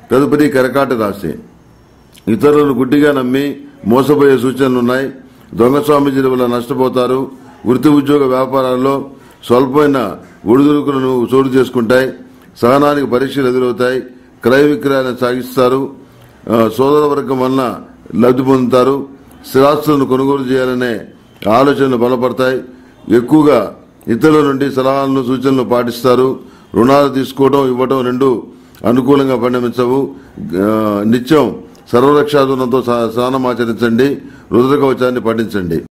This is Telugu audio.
తదుపరి కరకాట రాశి ఇతరులను గుడ్డిగా నమ్మి మోసపోయే సూచనలున్నాయి దొంగ స్వామీజీల వల్ల నష్టపోతారు వృత్తి ఉద్యోగ వ్యాపారాల్లో స్వల్పమైన ఒడిదుడుకులను చోటు చేసుకుంటాయి సహనానికి పరీక్షలు ఎదురవుతాయి క్రయ విక్రయాలను సాగిస్తారు ఆ, సోదర వర్గం వలన లబ్ధి పొందుతారు స్థిరాస్తులను కొనుగోలు చేయాలనే ఆలోచనలు బలపడతాయి ఎక్కువగా ఇతరుల నుండి సలహాలను సూచనలు పాటిస్తారు రుణాలు తీసుకోవడం ఇవ్వడం రెండు అనుకూలంగా పరిణమించవు ఆ, నిత్యం సర్వరక్షాధునంతో స్నానం ఆచరించండి రుద్ర కవచాన్ని పఠించండి